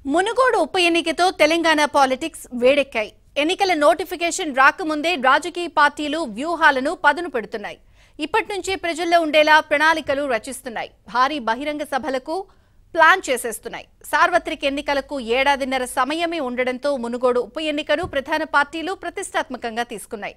మునుగోడు ఉప ఎన్నికతో తెలంగాణ పాలిటిక్స్ వేడెక్కాయి ఎన్నికల నోటిఫికేషన్ రాకముందే రాజకీయ పార్టీలు వ్యూహాలను పదును పెడుతున్నాయి ఇప్పటి నుంచే ప్రజల్లో ఉండేలా ప్రణాళికలు రచిస్తున్నాయి భారీ బహిరంగ సభలకు ప్లాన్ చేసేస్తున్నాయి సార్వత్రిక ఎన్నికలకు ఏడాదిన్నర సమయమే ఉండడంతో మునుగోడు ఉప ఎన్నికను ప్రధాన పార్టీలు ప్రతిష్టాత్మకంగా తీసుకున్నాయి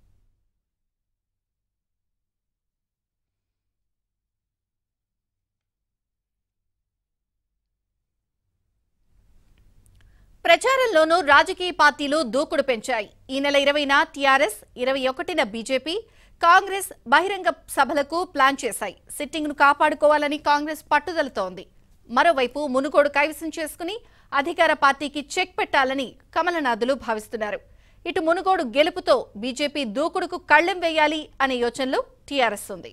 ప్రచారంలోనూ రాజకీయ పార్టీలు దూకుడు పెంచాయి ఈ నెల ఇరవైన టీఆర్ఎస్ ఇరవై ఒకటిన బీజేపీ కాంగ్రెస్ బహిరంగ సభలకు ప్లాన్ చేశాయి సిట్టింగ్ను కాపాడుకోవాలని కాంగ్రెస్ పట్టుదలతో ఉంది మరోవైపు మునుగోడు కైవసం చేసుకుని అధికార పార్టీకి చెక్ పెట్టాలని కమలనాథులు భావిస్తున్నారు ఇటు మునుగోడు గెలుపుతో బీజేపీ దూకుడుకు కళ్లెం వేయాలి అనే యోచనలో టీఆర్ఎస్ ఉంది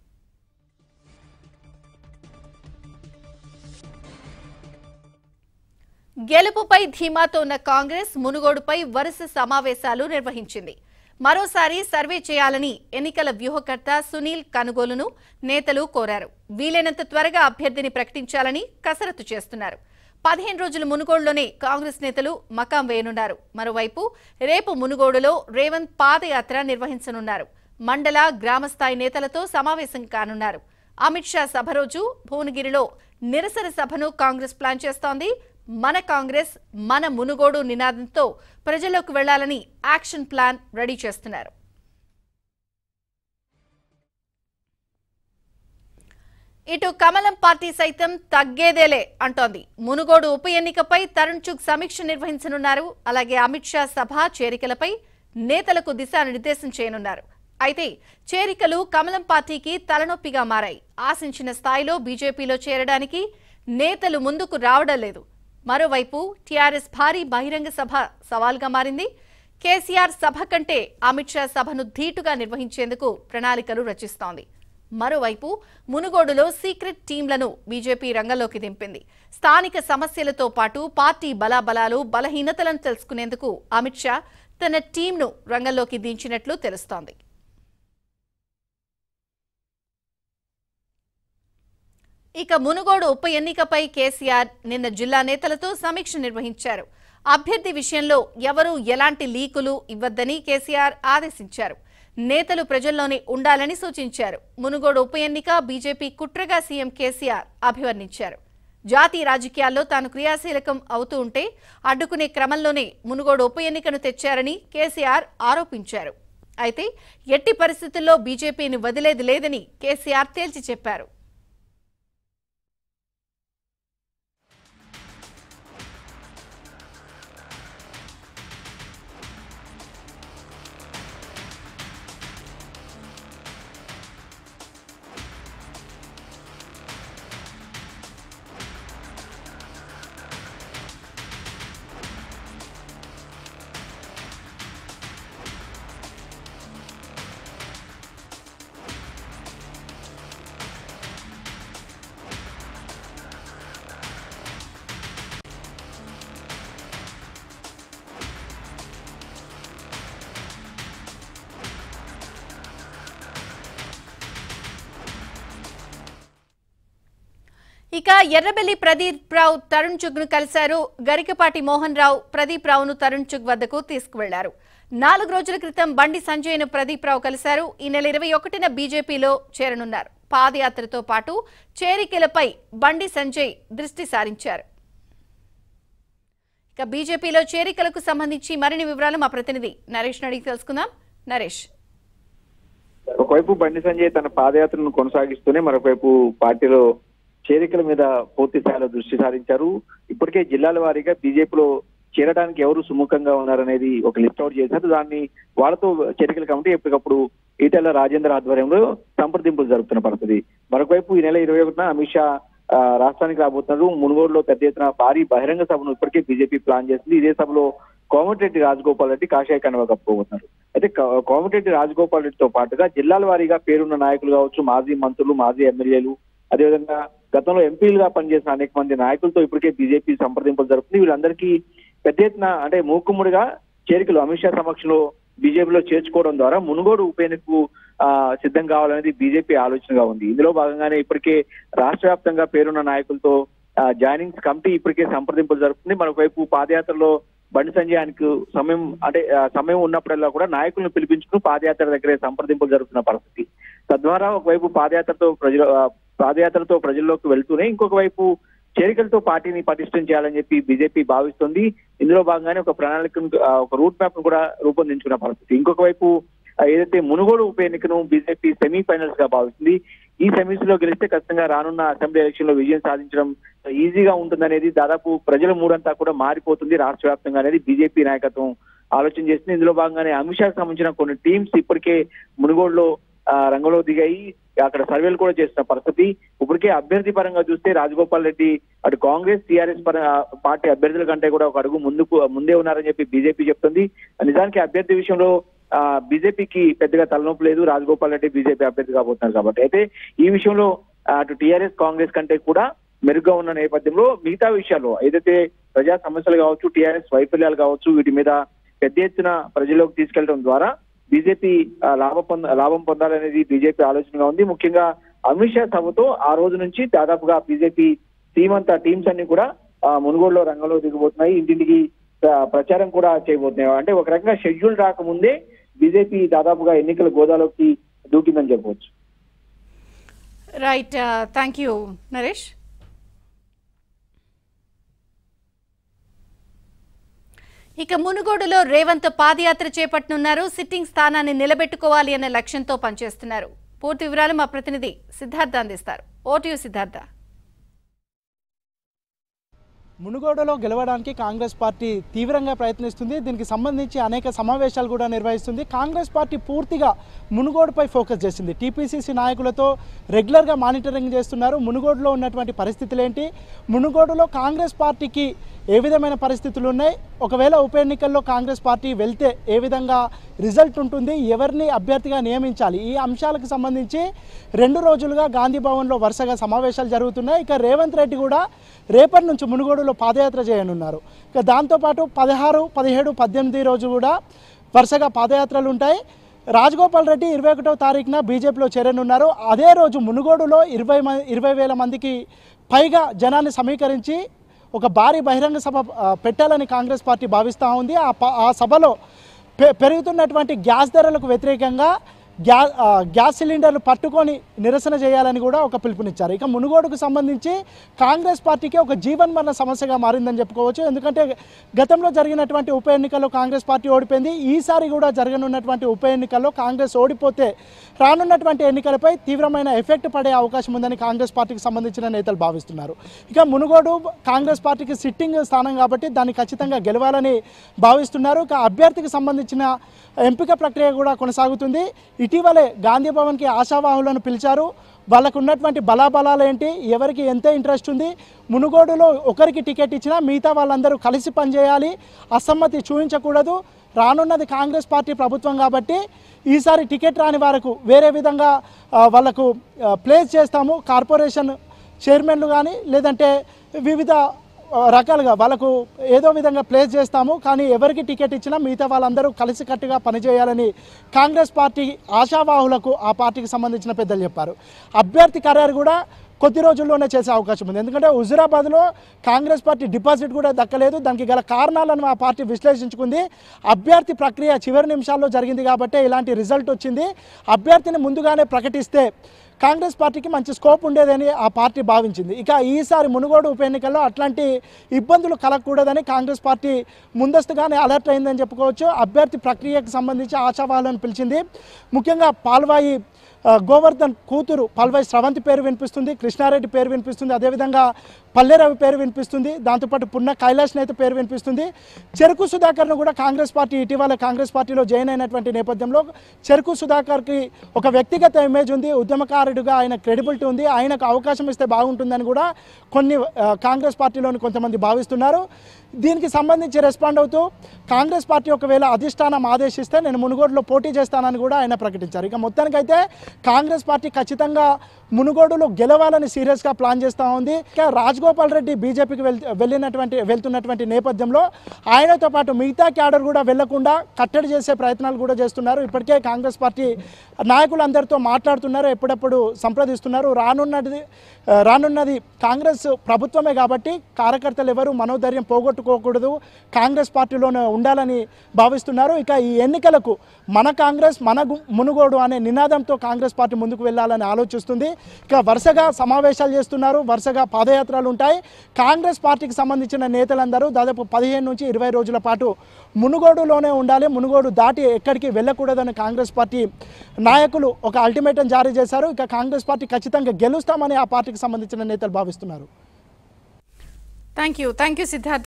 గెలుపుపై ధీమాతో ఉన్న కాంగ్రెస్ మునుగోడుపై వరుస సమావేశాలు నిర్వహించింది మరోసారి సర్వే చేయాలని ఎన్నికల వ్యూహకర్త సునీల్ కనుగోలును నేతలు కోరారు వీలైనంత త్వరగా అభ్యర్థిని ప్రకటించాలని కసరత్తు చేస్తున్నారు పదిహేను రోజుల మునుగోడులోనే కాంగ్రెస్ నేతలు మకాం వేయనున్నారు మరోవైపు రేపు మునుగోడులో రేవంత్ పాదయాత్ర నిర్వహించనున్నారు మండల గ్రామస్థాయి నేతలతో సమావేశం కానున్నారు అమిత్ షా సభ రోజు భువనగిరిలో నిరసన సభను కాంగ్రెస్ ప్లాన్ చేస్తోంది మన కాంగ్రెస్ మన మునుగోడు నినాదంతో ప్రజల్లోకి వెళ్లాలని యాక్షన్ ప్లాన్ రెడీ చేస్తున్నారు ఇటు కమలం పార్టీ సైతం తగ్గేదేలే అంటోంది మునుగోడు ఉప ఎన్నికపై తరుణ్ చుగ్ సమీక్ష నిర్వహించనున్నారు అలాగే అమిత్ షా సభ చేరికలపై నేతలకు దిశానిర్దేశం చేయనున్నారు అయితే చేరికలు కమలం పార్టీకి తలనొప్పిగా మారాయి ఆశించిన స్థాయిలో బీజేపీలో చేరడానికి నేతలు ముందుకు రావడం లేదు మరోవైపు టీఆర్ఎస్ భారీ బహిరంగ సభ సవాల్గా మారింది కేసీఆర్ సభ కంటే అమిత్ షా సభను ధీటుగా నిర్వహించేందుకు ప్రణాళికలు రచిస్తోంది మరోవైపు మునుగోడులో సీక్రెట్ టీంలను బీజేపీ రంగంలోకి దింపింది స్థానిక సమస్యలతో పాటు పార్టీ బలాబలాలు బలహీనతలను తెలుసుకునేందుకు అమిత్ షా తన టీంను రంగంలోకి దించినట్లు తెలుస్తోంది ఇక మునుగోడు ఉప ఎన్నికపై కేసీఆర్ నిన్న జిల్లా నేతలతో సమీక్ష నిర్వహించారు అభ్యర్థి విషయంలో ఎవరూ ఎలాంటి లీకులు ఇవ్వద్దని కేసీఆర్ ఆదేశించారు నేతలు ప్రజల్లోనే ఉండాలని సూచించారు మునుగోడు ఉప ఎన్నిక బీజేపీ కుట్రగా సీఎం కేసీఆర్ అభివర్ణించారు జాతీయ రాజకీయాల్లో తాను క్రియాశీలకం అవుతూ ఉంటే అడ్డుకునే క్రమంలోనే మునుగోడు ఉప ఎన్నికను తెచ్చారని కేసీఆర్ ఆరోపించారు అయితే ఎట్టి పరిస్థితుల్లో బీజేపీని వదిలేది లేదని కేసీఆర్ తేల్చి చెప్పారు ఇక ఎర్రబెల్లి ప్రదీప్ రావు తరుణ్ చుగ్ ను కలిశారు గరికపాటి మోహన్ రావు ప్రదీప్ రావును తరుణ్ చుగ్ వద్దకు తీసుకువెళ్లారు నాలుగు రోజుల క్రితం బండి సంజయ్ ను ప్రదీప్ రావు కలిశారు ఈ నెల ఇరవై ఒకటిన బీజేపీలో చేరనున్నారు పాదయాత్రతో పాటు చేరికలపై బండి సంజయ్ దృష్టి సారించారు ఇక బీజేపీలో చేరికలకు సంబంధించి మరిన్ని వివరాలు మా ప్రతినిధి నరేష్ అడిగి తెలుసుకుందాం నరేష్ ఒకవైపు బండి సంజయ్ తన పాదయాత్రను కొనసాగిస్తూనే మరొకవైపు పార్టీలో చేరికల మీద పూర్తి స్థాయిలో దృష్టి సారించారు ఇప్పటికే జిల్లాల వారీగా బీజేపీలో చేరడానికి ఎవరు సుముఖంగా ఉన్నారనేది ఒక లిస్ట్ అవుట్ చేశారు దాన్ని వాళ్ళతో చేరికల కమిటీ ఎప్పటికప్పుడు ఈటెల రాజేంద్ర ఆధ్వర్యంలో సంప్రదింపులు జరుపుతున్న పరిస్థితి మరొకవైపు ఈ నెల ఇరవై ఒకటిన అమిత్ షా ఆ, రాష్ట్రానికి రాబోతున్నారు మునుగోడులో పెద్ద ఎత్తున భారీ బహిరంగ సభను ఇప్పటికే బీజేపీ ప్లాన్ చేసింది ఇదే సభలో కోమటిరెడ్డి రాజగోపాల్ రెడ్డి కాషాయ కనువ కప్పుకోబోతున్నారు అయితే క- కోమటిరెడ్డి రాజగోపాల్ రెడ్డితో పాటుగా జిల్లాల వారీగా పేరున్న నాయకులు కావచ్చు మాజీ మంత్రులు మాజీ ఎమ్మెల్యేలు అదేవిధంగా గతంలో ఎంపీలుగా పనిచేసిన అనేక మంది నాయకులతో ఇప్పటికే బీజేపీ సంప్రదింపులు జరుపుతుంది వీళ్ళందరికీ పెద్ద ఎత్తున అంటే మూకుమ్ముడిగా చేరికలు అమిత్ షా సమక్షంలో బీజేపీలో చేర్చుకోవడం ద్వారా మునుగోడు ఉప ఎన్నికకు ఆ, సిద్ధం కావాలనేది బీజేపీ ఆలోచనగా ఉంది ఇందులో భాగంగానే ఇప్పటికే రాష్ట్ర వ్యాప్తంగా పేరున్న నాయకులతో జాయినింగ్స్ కమిటీ ఇప్పటికే సంప్రదింపులు జరుపుతుంది మరోవైపు పాదయాత్రలో బండి సంజయ్ ఆయనకు సమయం అంటే ఆ, సమయం ఉన్నప్పుడల్లా కూడా నాయకులను పిలిపించుకుని పాదయాత్ర దగ్గరే సంప్రదింపులు జరుగుతున్న పరిస్థితి తద్వారా ఒకవైపు పాదయాత్రతో ప్రజల ఆ, పాదయాత్రతో ప్రజల్లోకి వెళ్తూనే ఇంకొక వైపు చేరికలతో పార్టీని పటిష్టం చేయాలని చెప్పి బీజేపీ భావిస్తుంది ఇందులో భాగంగానే ఒక ప్రణాళికను ఆ, ఒక రూట్ మ్యాప్ ను కూడా రూపొందించుకున్న పరిస్థితి ఇంకొక వైపు ఆ, ఏదైతే మునుగోడు ఉప ఎన్నికను బీజేపీ సెమీ ఫైనల్స్ గా భావిస్తుంది ఈ సెమీస్ లో గెలిస్తే ఖచ్చితంగా రానున్న అసెంబ్లీ ఎలక్షన్ లో విజయం సాధించడం ఈజీగా ఉంటుందనేది దాదాపు ప్రజల మూడంతా కూడా మారిపోతుంది రాష్ట్ర వ్యాప్తంగా అనేది బీజేపీ నాయకత్వం ఆలోచన చేస్తుంది ఇందులో భాగంగానే అమిత్ షాకి సంబంధించిన కొన్ని టీమ్స్ ఇప్పటికే మునుగోడులో ఆ, రంగంలో దిగాయి అక్కడ సర్వేలు కూడా చేస్తున్న పరిస్థితి ఇప్పటికే అభ్యర్థి పరంగా చూస్తే రాజగోపాల్ రెడ్డి అటు కాంగ్రెస్ టీఆర్ఎస్ పర పార్టీ అభ్యర్థుల కంటే కూడా ఒక అడుగు ముందుకు ముందే ఉన్నారని చెప్పి బీజేపీ చెప్తుంది నిజానికి అభ్యర్థి విషయంలో ఆ, బీజేపీకి పెద్దగా తలనొప్పి లేదు రాజగోపాల్ రెడ్డి బీజేపీ అభ్యర్థి కాబోతున్నారు కాబట్టి అయితే ఈ విషయంలో ఆ, అటు టీఆర్ఎస్ కాంగ్రెస్ కంటే కూడా మెరుగ్గా ఉన్న నేపథ్యంలో మిగతా విషయాల్లో ఏదైతే ప్రజా సమస్యలు కావచ్చు టీఆర్ఎస్ వైఫల్యాలు కావచ్చు వీటి మీద పెద్ద ఎత్తున ప్రజల్లోకి తీసుకెళ్లడం ద్వారా బీజేపీ ఆ, లాభం పొంద లాభం పొందాలనేది బీజేపీ ఆలోచనగా ఉంది ముఖ్యంగా అమిత్ షా సభతో ఆ రోజు నుంచి దాదాపుగా బీజేపీ టీం అంతా టీమ్స్ అన్ని కూడా ఆ, మునుగోడులో రంగంలో దిగబోతున్నాయి ఇంటింటికి ఆ, ప్రచారం కూడా చేయబోతున్నాయి అంటే ఒక రకంగా షెడ్యూల్ రాకముందే బీజేపీ దాదాపుగా ఎన్నికల గోదాలోకి దూకిందని చెప్పవచ్చు రైట్ థ్యాంక్ యూ నరేష్ ఇక మునుగోడులో రేవంత్ పాదయాత్ర చేపట్టనున్నారు సిట్టింగ్ స్థానాన్ని నిలబెట్టుకోవాలి అనే లక్ష్యంతో పనిచేస్తున్నారు పూర్తి వివరాలు మా ప్రతినిధి సిద్ధార్థ అందిస్తారు ఓటీయూ సిద్ధార్థ మునుగోడులో గెలవడానికి కాంగ్రెస్ పార్టీ తీవ్రంగా ప్రయత్నిస్తుంది దీనికి సంబంధించి అనేక సమావేశాలు కూడా నిర్వహిస్తుంది కాంగ్రెస్ పార్టీ పూర్తిగా మునుగోడుపై ఫోకస్ చేసింది టీపీసీసీ నాయకులతో రెగ్యులర్గా మానిటరింగ్ చేస్తున్నారు మునుగోడులో ఉన్నటువంటి పరిస్థితులు ఏంటి మునుగోడులో కాంగ్రెస్ పార్టీకి ఏ విధమైన పరిస్థితులు ఉన్నాయి ఒకవేళ ఉప ఎన్నికల్లో కాంగ్రెస్ పార్టీ వెళ్తే ఏ విధంగా రిజల్ట్ ఉంటుంది ఎవరిని అభ్యర్థిగా నియమించాలి ఈ అంశాలకు సంబంధించి రెండు రోజులుగా గాంధీ భవన్లో వరుసగా సమావేశాలు జరుగుతున్నాయి ఇక రేవంత్ రెడ్డి కూడా రేపటి నుంచి మునుగోడులో పాదయాత్ర చేయనున్నారు ఇక దాంతోపాటు పదహారు పదిహేడు పద్దెనిమిది రోజు కూడా వరుసగా పాదయాత్రలు ఉంటాయి రాజగోపాల్ రెడ్డి ఇరవై ఒకటో తారీఖున బీజేపీలో చేరనున్నారు అదే రోజు మునుగోడులో ఇరవై మంది ఇరవై వేల మందికి పైగా జనాన్ని సమీకరించి ఒక భారీ బహిరంగ సభ ఆ, పెట్టాలని కాంగ్రెస్ పార్టీ భావిస్తూ ఉంది ఆ ప- ఆ సభలో పె- పెరుగుతున్నటువంటి గ్యాస్ ధరలకు వ్యతిరేకంగా గ్యా ఆ, గ్యాస్ సిలిండర్లు పట్టుకొని నిరసన చేయాలని కూడా ఒక పిలుపునిచ్చారు ఇక మునుగోడుకు సంబంధించి కాంగ్రెస్ పార్టీకి ఒక జీవన్మరణ సమస్యగా మారిందని చెప్పుకోవచ్చు ఎందుకంటే గతంలో జరిగినటువంటి ఉప ఎన్నికల్లో కాంగ్రెస్ పార్టీ ఓడిపోయింది ఈసారి కూడా జరగనున్నటువంటి ఉప ఎన్నికల్లో కాంగ్రెస్ ఓడిపోతే రానున్నటువంటి ఎన్నికలపై తీవ్రమైన ఎఫెక్ట్ పడే అవకాశం ఉందని కాంగ్రెస్ పార్టీకి సంబంధించిన నేతలు భావిస్తున్నారు ఇక మునుగోడు కాంగ్రెస్ పార్టీకి సిట్టింగ్ స్థానం కాబట్టి దాన్ని ఖచ్చితంగా గెలవాలని భావిస్తున్నారు ఇక అభ్యర్థికి సంబంధించిన ఎంపిక ప్రక్రియ కూడా కొనసాగుతుంది ఇటీవలే గాంధీ భవన్కి ఆశావాహులను పిలిచారు వాళ్ళకు ఉన్నటువంటి బలాబలాలు ఏంటి ఎవరికి ఎంత ఇంట్రెస్ట్ ఉంది మునుగోడులో ఒకరికి టికెట్ ఇచ్చినా మిగతా వాళ్ళందరూ కలిసి పనిచేయాలి అసమ్మతి చూపించకూడదు రానున్నది కాంగ్రెస్ పార్టీ ప్రభుత్వం కాబట్టి ఈసారి టికెట్ రాని వారికి వేరే విధంగా ఆ, వాళ్ళకు ఆ, ప్లేస్ చేస్తాము కార్పొరేషన్ చైర్మన్లు కానీ లేదంటే వివిధ ఆ, రకాలుగా వాళ్ళకు ఏదో విధంగా ప్లేస్ చేస్తాము కానీ ఎవరికి టికెట్ ఇచ్చినా మిగతా వాళ్ళందరూ కలిసికట్టుగా పనిచేయాలని కాంగ్రెస్ పార్టీ ఆశావాహులకు ఆ పార్టీకి సంబంధించిన పెద్దలు చెప్పారు అభ్యర్థి ఖరారు కూడా కొద్ది రోజుల్లోనే చేసే అవకాశం ఉంది ఎందుకంటే హుజురాబాద్లో కాంగ్రెస్ పార్టీ డిపాజిట్ కూడా దక్కలేదు దానికి గల కారణాలను ఆ పార్టీ విశ్లేషించుకుంది అభ్యర్థి ప్రక్రియ చివరి నిమిషాల్లో జరిగింది కాబట్టి ఇలాంటి రిజల్ట్ వచ్చింది అభ్యర్థిని ముందుగానే ప్రకటిస్తే కాంగ్రెస్ పార్టీకి మంచి స్కోప్ ఉండేదని ఆ పార్టీ భావించింది ఇక ఈసారి మునుగోడు ఉప ఎన్నికల్లో అట్లాంటి ఇబ్బందులు కలగకూడదని కాంగ్రెస్ పార్టీ ముందస్తుగానే అలర్ట్ అయిందని చెప్పుకోవచ్చు అభ్యర్థి ప్రక్రియకు సంబంధించి ఆశావాహులను పిలిచింది ముఖ్యంగా పాల్వాయి ఆ, గోవర్ధన్ కూతురు పల్వై స్రవంతి పేరు వినిపిస్తుంది కృష్ణారెడ్డి పేరు వినిపిస్తుంది అదేవిధంగా పల్లెరవి పేరు వినిపిస్తుంది దాంతోపాటు పున్న కైలాష్ నేత పేరు వినిపిస్తుంది చెరుకు సుధాకర్ను కూడా కాంగ్రెస్ పార్టీ ఇటీవల కాంగ్రెస్ పార్టీలో జాయిన్ అయినటువంటి నేపథ్యంలో చెరుకు సుధాకర్కి ఒక వ్యక్తిగత ఇమేజ్ ఉంది ఉద్యమకారుడిగా ఆయన క్రెడిబిలిటీ ఉంది ఆయనకు అవకాశం ఇస్తే బాగుంటుందని కూడా కొన్ని ఆ, కాంగ్రెస్ పార్టీలోని కొంతమంది భావిస్తున్నారు దీనికి సంబంధించి రెస్పాండ్ అవుతూ కాంగ్రెస్ పార్టీ ఒకవేళ అధిష్టానం ఆదేశిస్తే నేను మునుగోడులో పోటీ చేస్తానని కూడా ఆయన ప్రకటించారు ఇక మొత్తానికైతే కాంగ్రెస్ పార్టీ ఖచ్చితంగా మునుగోడులో గెలవాలని సీరియస్గా ప్లాన్ చేస్తూ ఉంది ఇంకా రాజగోపాల్ రెడ్డి బీజేపీకి వెళ్ వెళ్ళినటువంటి వెళ్తున్నటువంటి నేపథ్యంలో ఆయనతో పాటు మిగతా క్యాడర్ కూడా వెళ్లకుండా కట్టడి చేసే ప్రయత్నాలు కూడా చేస్తున్నారు ఇప్పటికే కాంగ్రెస్ పార్టీ నాయకులందరితో మాట్లాడుతున్నారు ఎప్పుడప్పుడు సంప్రదిస్తున్నారు రానున్నది ఆ, రానున్నది కాంగ్రెస్ ప్రభుత్వమే కాబట్టి కార్యకర్తలు ఎవరు మనోధైర్యం పోగొట్టుకోకూడదు కాంగ్రెస్ పార్టీలోనే ఉండాలని భావిస్తున్నారు ఇక ఈ ఎన్నికలకు మన కాంగ్రెస్ మన గు- మునుగోడు అనే నినాదంతో కాంగ్రెస్ పార్టీ ముందుకు వెళ్ళాలని ఆలోచిస్తుంది ఇక వరుసగా సమావేశాలు చేస్తున్నారు వరుసగా పాదయాత్రలు ఉంటాయి కాంగ్రెస్ పార్టీకి సంబంధించిన నేతలందరూ దాదాపు పదిహేను నుంచి ఇరవై రోజుల పాటు మునుగోడులోనే ఉండాలి మునుగోడు దాటి ఎక్కడికి వెళ్ళకూడదని కాంగ్రెస్ పార్టీ నాయకులు ఒక అల్టిమేటం జారీ చేశారు ఇక కాంగ్రెస్ పార్టీ ఖచ్చితంగా గెలుస్తామని ఆ పార్టీకి సంబంధించిన నేతలు భావిస్తున్నారు thank you thank you Siddharth